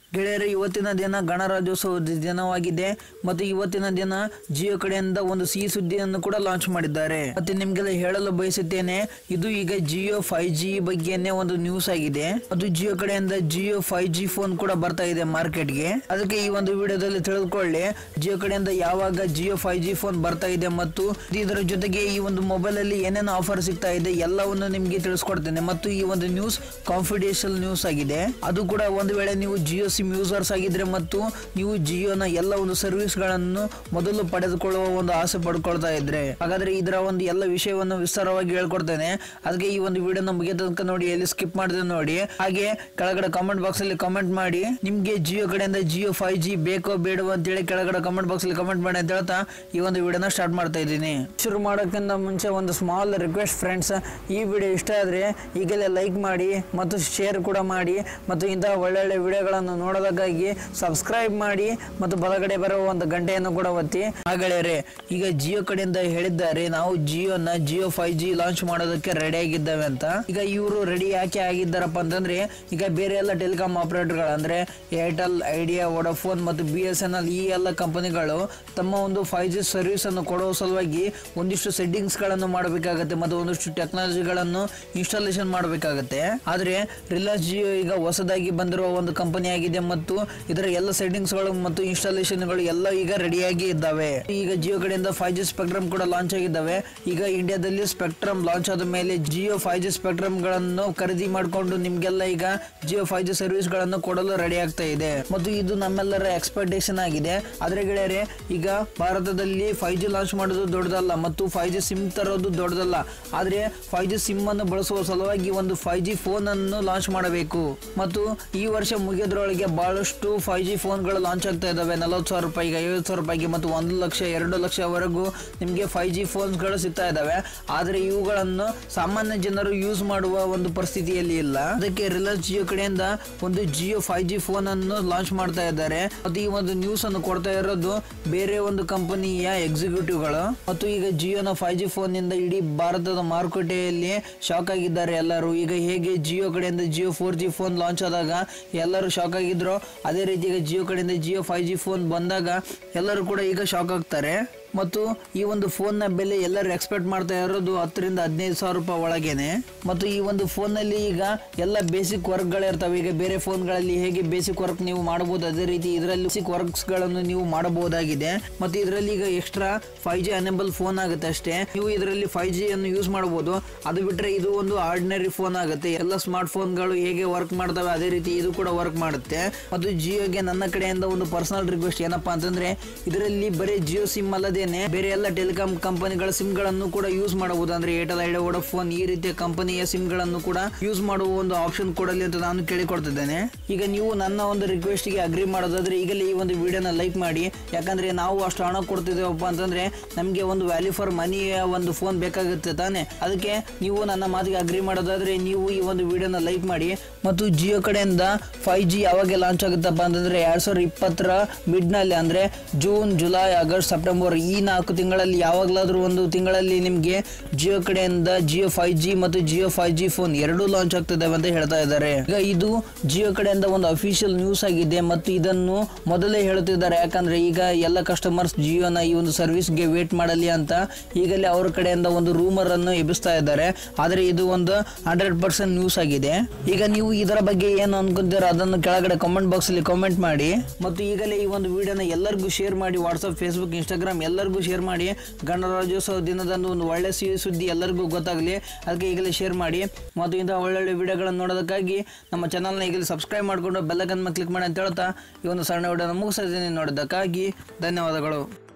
ಗೆಳೆಯರೆ ಇವತ್ತಿನ ದಿನ ಗಣರಾಜ್ಯೋತ್ಸವದ ದಿನವಾಗಿದೆ ಮತ್ತು ಇವತ್ತಿನ ದಿನ ಜಿಯೋ ಕಡೆಯಿಂದ ಒಂದು ಸಿಹಿ ಸುದ್ದಿಯನ್ನು ಕೂಡ ಲಾಂಚ್ ಮಾಡಿದ್ದಾರೆ ಮತ್ತೆ ನಿಮ್ಗೆಲ್ಲ ಹೇಳಲು ಬಯಸುತ್ತೇನೆ ಇದು ಈಗ ಜಿಯೋ ಫೈವ್ ಜಿ ಬಗ್ಗೆನೇ ಒಂದು ನ್ಯೂಸ್ ಆಗಿದೆ ಅದು ಜಿಯೋ ಕಡೆಯಿಂದ ಜಿಯೋ ಫೈವ್ ಜಿ ಫೋನ್ ಕೂಡ ಬರ್ತಾ ಇದೆ ಮಾರ್ಕೆಟ್ಗೆ ಅದಕ್ಕೆ ಈ ಒಂದು ವಿಡಿಯೋದಲ್ಲಿ ತಿಳಿದುಕೊಳ್ಳಿ ಜಿಯೋ ಕಡೆಯಿಂದ ಯಾವಾಗ ಜಿಯೋ ಫೈವ್ ಜಿ ಫೋನ್ ಬರ್ತಾ ಇದೆ ಮತ್ತು ಇದರ ಜೊತೆಗೆ ಈ ಒಂದು ಮೊಬೈಲ್ ಅಲ್ಲಿ ಏನೇನು ಆಫರ್ ಸಿಗ್ತಾ ಇದೆ ಎಲ್ಲವನ್ನು ನಿಮ್ಗೆ ತಿಳಿಸ್ಕೊಡ್ತೇನೆ ಮತ್ತು ಈ ಒಂದು ನ್ಯೂಸ್ ಕಾನ್ಫಿಡೆನ್ಷಿಯಲ್ ನ್ಯೂಸ್ ಆಗಿದೆ ಅದು ಕೂಡ ಒಂದು ವೇಳೆ ನೀವು ಜಿಯೋ ಸಿಮ್ ಯೂಸರ್ಸ್ ಆಗಿದ್ರೆ ಮತ್ತು ನೀವು ಜಿಯೋನ ಎಲ್ಲ ಒಂದು ಸರ್ವಿಸ್ ಗಳನ್ನು ಮೊದಲು ಪಡೆದುಕೊಳ್ಳುವ ಒಂದು ಆಸೆ ಪಡ್ಕೊಳ್ತಾ ಇದ್ರೆ ಹಾಗಾದ್ರೆ ಇದರ ಒಂದು ಎಲ್ಲ ವಿಷಯವನ್ನು ವಿಸ್ತಾರವಾಗಿ ಹೇಳ್ಕೊಡ್ತೇನೆ ಅದಕ್ಕೆ ಈ ಒಂದು ವಿಡಿಯೋನ ಮುಗಿಯ ತನಕ ನೋಡಿ ಎಲ್ಲಿ ಸ್ಕಿಪ್ ಮಾಡಿದ್ರೆ ನೋಡಿ ಹಾಗೆ ಕೆಳಗಡೆ ಕಾಮೆಂಟ್ ಬಾಕ್ಸ್ ಅಲ್ಲಿ ಕಾಮೆಂಟ್ ಮಾಡಿ ನಿಮ್ಗೆ ಜಿಯೋ ಕಡೆಯಿಂದ ಜಿಯೋ ಫೈವ್ ಜಿ ಬೇಕೋ ಬೇಡವೋ ಅಂತೇಳಿ ಕೆಳಗಡೆ ಕಾಮೆಂಟ್ ಬಾಕ್ಸ್ ಅಲ್ಲಿ ಕಾಮೆಂಟ್ ಮಾಡಿ ಅಂತ ಹೇಳ್ತಾ ಈ ಒಂದು ವಿಡಿಯೋನ ಸ್ಟಾರ್ಟ್ ಮಾಡ್ತಾ ಇದ್ದೀನಿ ಶುರು ಮಾಡೋಕ್ಕಿಂತ ಮುಂಚೆ ಒಂದು ಸ್ಮಾಲ್ ರಿಕ್ವೆಸ್ಟ್ ಫ್ರೆಂಡ್ಸ್ ಈ ವಿಡಿಯೋ ಇಷ್ಟ ಆದರೆ ಈಗಲೇ ಲೈಕ್ ಮಾಡಿ ಮತ್ತು ಶೇರ್ ಕೂಡ ಮಾಡಿ ಮತ್ತು ಇಂತಹ ಒಳ್ಳೊಳ್ಳೆ ವಿಡಿಯೋಗಳನ್ನು ನೋಡೋದಕ್ಕಾಗಿ ಸಬ್ಸ್ಕ್ರೈಬ್ ಮಾಡಿ ಮತ್ತು ಬಲಗಡೆ ಬರುವ ಒಂದು ಗಂಟೆಯನ್ನು ಕೂಡ ಒತ್ತಿ ಹಾಗೆಳೆಯರೆ ಈಗ ಜಿಯೋ ಕಡೆಯಿಂದ ಹೇಳಿದ್ದಾರೆ ನಾವು ಜಿಯೋನ ಜಿಯೋ ಫೈವ್ ಜಿ ಲಾಂಚ್ ಮಾಡೋದಕ್ಕೆ ರೆಡಿ ಆಗಿದ್ದೇವೆ ಅಂತ ಈಗ ಇವರು ರೆಡಿ ಯಾಕೆ ಆಗಿದ್ದಾರಪ್ಪ ಅಂತಂದ್ರೆ ಈಗ ಬೇರೆ ಎಲ್ಲ ಟೆಲಿಕಾಂ ಆಪರೇಟರ್ಗಳು ಅಂದ್ರೆ ಏರ್ಟೆಲ್ ಐಡಿಯಾ ವೋಡಾಫೋನ್ ಮತ್ತು ಬಿ ಎಸ್ ಎನ್ ಎಲ್ ಈ ಎಲ್ಲ ಕಂಪನಿಗಳು ತಮ್ಮ ಒಂದು ಫೈವ್ ಜಿ ಸರ್ವಿಸ್ ಅನ್ನು ಕೊಡುವ ಸಲುವಾಗಿ ಒಂದಿಷ್ಟು ಸೆಟ್ಟಿಂಗ್ಸ್ ಗಳನ್ನು ಮಾಡಬೇಕಾಗತ್ತೆ ಮತ್ತು ಒಂದಿಷ್ಟು ಟೆಕ್ನಾಲಜಿಗಳನ್ನು ಇನ್ಸ್ಟಾಲೇಷನ್ ಮಾಡಬೇಕಾಗತ್ತೆ ಆದ್ರೆ ರಿಲಯನ್ಸ್ ಜಿಯೋ ಈಗ ಹೊಸದಾಗಿ ಬಂದಿರುವ ಒಂದು ಕಂಪನಿ ಆಗಿದೆ ಮತ್ತು ಇದರ ಎಲ್ಲ ಸೆಟ್ಟಿಂಗ್ಸ್ ಗಳು ಮತ್ತು ಇನ್ಸ್ಟಾಲೇಷನ್ ಗಳು ಎಲ್ಲ ಈಗ ರೆಡಿಯಾಗಿ ಇದ್ದಾವೆ ಈಗ ಜಿಯೋ ಕಡೆಯಿಂದ ಫೈವ್ ಜಿ ಸ್ಪೆಕ್ಟ್ರಮ್ ಕೂಡ ಲಾಂಚ್ ಆಗಿದ್ದಾವೆ ಈಗ ಇಂಡಿಯಾದಲ್ಲಿ ಸ್ಪೆಕ್ಟ್ರಮ್ ಲಾಂಚ್ ಆದ ಮೇಲೆ ಜಿಯೋ ಫೈವ್ ಜಿ ಸ್ಪೆಕ್ಟ್ರಮ್ ಗಳನ್ನು ಖರೀದಿ ಮಾಡಿಕೊಂಡು ನಿಮ್ಗೆಲ್ಲ ಈಗ ಜಿಯೋ ಫೈವ್ ಜಿ ಸರ್ವಿಸ್ ಗಳನ್ನು ಕೊಡಲು ರೆಡಿ ಆಗ್ತಾ ಇದೆ ಮತ್ತು ಇದು ನಮ್ಮೆಲ್ಲರ ಎಕ್ಸ್ಪೆಕ್ಟೇಷನ್ ಆಗಿದೆ ಆದ್ರೆ ಗೆಳೆಯರೆ ಈಗ ಭಾರತದಲ್ಲಿ ಫೈವ್ ಜಿ ಲಾಂಚ್ ಮಾಡೋದು ದೊಡ್ಡದಲ್ಲ ಮತ್ತು ಫೈವ್ ಜಿ ಸಿಮ್ ತರೋದು ದೊಡ್ಡದಲ್ಲ ಆದ್ರೆ ಫೈವ್ ಜಿ ಸಿಮ್ ಅನ್ನು ಬಳಸುವ ಸಲುವಾಗಿ ಒಂದು ಫೈವ್ ಜಿ ಫೋನ್ ಅನ್ನು ಲಾಂಚ್ ಮಾಡಬೇಕು ಮತ್ತು ಈ ವರ್ಷ ಮುಗಿಯೋದ್ರೊಳಗೆ ಬಹಳಷ್ಟು ಫೈವ್ ಜಿ ಫೋನ್ಗಳು ಲಾಂಚ್ ಆಗ್ತಾ ಇದಾವೆ ನಲವತ್ತು ಸಾವಿರ ರೂಪಾಯಿಗೆ ಐವತ್ತು ಸಾವಿರ ರೂಪಾಯಿಗೆ ಮತ್ತು ಒಂದು ಲಕ್ಷ ಎರಡು ಲಕ್ಷವರೆಗೂ ನಿಮಗೆ ಫೈವ್ ಜಿ ಫೋನ್ಸ್ಗಳು ಸಿಗ್ತಾ ಇದಾವೆ ಆದರೆ ಇವುಗಳನ್ನು ಸಾಮಾನ್ಯ ಜನರು ಯೂಸ್ ಮಾಡುವ ಒಂದು ಪರಿಸ್ಥಿತಿಯಲ್ಲಿ ಇಲ್ಲ ಅದಕ್ಕೆ ರಿಲಯನ್ಸ್ ಜಿಯೋ ಕಡೆಯಿಂದ ಒಂದು ಜಿಯೋ ಫೈವ್ ಜಿ ಫೋನ್ ಅನ್ನು ಲಾಂಚ್ ಮಾಡ್ತಾ ಇದ್ದಾರೆ ಮತ್ತು ಈ ಒಂದು ನ್ಯೂಸ್ ಅನ್ನು ಕೊಡ್ತಾ ಇರೋದು ಬೇರೆ ಒಂದು ಕಂಪನಿಯ ಎಕ್ಸಿಕ್ಯೂಟಿವ್ಗಳು ಮತ್ತು ಈಗ ಜಿಯೋನ ಫೈವ್ ಜಿ ಫೋನ್ ಇಂದ ಇಡೀ ಭಾರತದ ಮಾರುಕಟ್ಟೆಯಲ್ಲಿ ಶಾಕ್ ಆಗಿದ್ದಾರೆ ಎಲ್ಲರೂ ಈಗ ಹೇಗೆ ಜಿಯೋ ಕಡೆಯಿಂದ Jio four G phone launch ಆದಾಗ ಎಲ್ಲರೂ ಶಾಕ್ ಆಗಿದ್ರು ಅದೇ ರೀತಿ ಈಗ ಜಿಯೋ ಕಡೆಯಿಂದ ಜಿಯೋ ಫೈವ್ ಜಿ ಫೋನ್ ಬಂದಾಗ ಎಲ್ಲರೂ ಕೂಡ ಈಗ ಶಾಕ್ ಆಗ್ತಾರೆ ಮತ್ತು ಈ ಒಂದು ಫೋನ್ನ ಬೆಲೆ ಎಲ್ಲರೂ ಎಕ್ಸ್ಪೆಕ್ಟ್ ಮಾಡ್ತಾ ಇರೋದು ಹತ್ತರಿಂದ ಹದಿನೈದು ಸಾವಿರ ರೂಪಾಯಿ ಒಳಗೇನೆ ಮತ್ತು ಈ ಒಂದು ಫೋನ್ನಲ್ಲಿ ಈಗ ಎಲ್ಲ ಬೇಸಿಕ್ ವರ್ಕ್ಗಳಿರ್ತವೆ ಈಗ ಬೇರೆ ಫೋನ್ಗಳಲ್ಲಿ ಹೇಗೆ ಬೇಸಿಕ್ ವರ್ಕ್ ನೀವು ಮಾಡಬಹುದು ಅದೇ ರೀತಿ ಇದರಲ್ಲಿ ಬೇಸಿಕ್ ವರ್ಕ್ಸ್ಗಳನ್ನು ನೀವು ಮಾಡಬಹುದಾಗಿದೆ ಮತ್ತು ಇದರಲ್ಲಿ ಈಗ extra five G enable phone ಆಗುತ್ತೆ ಅಷ್ಟೇ ನೀವು ಇದರಲ್ಲಿ ಫೈವ್ ಜಿ ಅನ್ನು ಯೂಸ್ ಮಾಡಬಹುದು ಅದು ಬಿಟ್ಟರೆ ಇದು ಒಂದು ಆರ್ಡಿನರಿ ಫೋನ್ ಆಗುತ್ತೆ ಎಲ್ಲ ಸ್ಮಾರ್ಟ್ ಫೋನ್ಗಳು ಹೇಗೆ ವರ್ಕ್ ಮಾಡ್ತವೆ ಅದೇ ರೀತಿ ಇದು ಕೂಡ ವರ್ಕ್ ಮಾಡುತ್ತೆ ಮತ್ತು ಜಿಯೋಗೆ ನನ್ನ ಕಡೆಯಿಂದ ಒಂದು ಪರ್ಸನಲ್ ರಿಕ್ವೆಸ್ಟ್ ಏನಪ್ಪಾ ಅಂತಂದ್ರೆ ಇದರಲ್ಲಿ ಬರೀ ಜಿಯೋ ಸಿಮ್ ಅಲ್ಲದೇನೆ ಬೇರೆ ಎಲ್ಲ ಟೆಲಿಕಾಂ ಕಂಪನಿಗಳ ಸಿಮ್ ಗಳನ್ನು ಕೂಡ ಯೂಸ್ ಮಾಡಬಹುದು ಅಂದ್ರೆ ಏರ್ಟೆಲ್ ಐಡಿಯಾ ವೋಡಾಫೋನ್ ಈ ರೀತಿಯ ಕಂಪನಿಯ ಸಿಮ್ ಗಳನ್ನು ಕೂಡ ಯೂಸ್ ಮಾಡುವ ಒಂದು ಆಪ್ಷನ್ ಕೊಡಲಿ ಅಂತ ನಾನು ಕೇಳಿಕೊಡ್ತಿದ್ದೇನೆ ಈಗ ನೀವು ನನ್ನ ಒಂದು ರಿಕ್ವೆಸ್ಟ್ ಗೆ ಅಗ್ರಿ ಮಾಡೋದಾದ್ರೆ ಈಗಲೇ ಈ ಒಂದು ವಿಡಿಯೋನ ಲೈಕ್ ಮಾಡಿ ಯಾಕಂದ್ರೆ ನಾವು ಅಷ್ಟು ಹಣ ಕೊಡ್ತಿದ್ದೇವಪ್ಪ ಅಂತಂದ್ರೆ ನಮಗೆ ಒಂದು ವ್ಯಾಲ್ಯೂ ಫಾರ್ ಮನಿಯ ಒಂದು ಫೋನ್ ಬೇಕಾಗುತ್ತೆ ತಾನೆ ಅದಕ್ಕೆ ನೀವು ನನ್ನ ಮಾತಿಗೆ ಅಗ್ರಿ ಮಾಡೋದಾದ್ರೆ ನೀವು ಈ ಒಂದು ವಿಡಿಯೋನ ಲೈಕ್ ಮಾಡಿ ಮತ್ತು ಜಿಯೋ ಕಡೆಯಿಂದ ಫೈವ್ ಜಿ ಯಾವಾಗ ಲಾಂಚ್ ಆಗುತ್ತಪ್ಪ ಅಂತಂದ್ರೆ ಎರಡ್ ಸಾವಿರದ ಇಪ್ಪತ್ತರ ಮಿಡ್ ನಲ್ಲಿ ಅಂದ್ರೆ ಜೂನ್ ಜುಲೈ ಆಗಸ್ಟ್ ಸೆಪ್ಟೆಂಬರ್ ಈ ನಾಲ್ಕು ತಿಂಗಳಲ್ಲಿ ಯಾವಾಗಲಾದ್ರೂ ಒಂದು ತಿಂಗಳಲ್ಲಿ ನಿಮಗೆ ಜಿಯೋ ಕಡೆಯಿಂದ ಜಿಯೋ ಫೈವ್ ಜಿ ಮತ್ತು ಜಿಯೋ ಫೈವ್ ಜಿ ಫೋನ್ ಎರಡೂ ಲಾಂಚ್ ಆಗ್ತಿದ್ದಾವೆ ಅಂತ ಹೇಳ್ತಾ ಇದ್ದಾರೆ ಈಗ ಇದು ಜಿಯೋ ಕಡೆಯಿಂದ ಒಂದು ಅಫಿಷಿಯಲ್ ನ್ಯೂಸ್ ಆಗಿದೆ ಮತ್ತು ಇದನ್ನು ಮೊದಲೇ ಹೇಳುತ್ತಿದ್ದಾರೆ ಯಾಕಂದ್ರೆ ಈಗ ಎಲ್ಲ ಕಸ್ಟಮರ್ಸ್ ಜಿಯೋನ ಈ ಒಂದು ಸರ್ವಿಸ್ಗೆ ವೇಟ್ ಮಾಡಲಿ ಅಂತ ಈಗಲೇ ಅವ್ರ ಕಡೆಯಿಂದ ಒಂದು ರೂಮರ್ ಅನ್ನು ಎಬ್ಬಿಸ್ತಾ ಇದ್ದಾರೆ ಆದರೆ ಇದು ಒಂದು ಹಂಡ್ರೆಡ್ ಪರ್ಸೆಂಟ್ ನ್ಯೂಸ್ ಆಗಿದೆ ಈಗ ನೀವು ಇದರ ಬಗ್ಗೆ ಏನು ಅನ್ಕೊಂತೀರೋ ಅದನ್ನು ಕೆಳಗಡೆ ಕಾಮೆಂಟ್ ಬಾಕ್ಸ್ ಅಲ್ಲಿ ಕಾಮೆಂಟ್ ಮಾಡಿ ಮತ್ತು ಈಗಲೇ ಈ ಒಂದು ವಿಡಿಯೋನ ಎಲ್ಲರಿಗೂ ಶೇರ್ ಮಾಡಿ ವಾಟ್ಸಪ್ ಫೇಸ್ಬುಕ್ ಇನ್ಸ್ಟಾಗ್ರಾಮ್ ಎಲ್ಲರಿಗೂ ಶೇರ್ ಮಾಡಿ ಗಣರಾಜ್ಯೋತ್ಸವ ದಿನದಂದು ಒಂದು ಒಳ್ಳೆ ಸಿಹಿ ಸುದ್ದಿ ಎಲ್ಲರಿಗೂ ಗೊತ್ತಾಗಲಿ ಅದಕ್ಕೆ ಈಗಲೇ ಶೇರ್ ಮಾಡಿ ಮತ್ತು ಇಂತಹ ಒಳ್ಳೊಳ್ಳೆ ವಿಡಿಯೋಗಳನ್ನು ನೋಡೋದಕ್ಕಾಗಿ ನಮ್ಮ ಚಾನಲ್ನ ಈಗಲೇ ಸಬ್ಸ್ಕ್ರೈಬ್ ಮಾಡಿಕೊಂಡು ಬೆಲ್ಲಕನ್ನ ಕ್ಲಿಕ್ ಮಾಡಿ ಅಂತ ಹೇಳ್ತಾ ಈ ಒಂದು ಸಣ್ಣ ವಿಡಿಯೋನ ಮುಗಿಸ್ತಾ ಇದ್ದೀನಿ ನೋಡೋದಕ್ಕಾಗಿ ಧನ್ಯವಾದಗಳು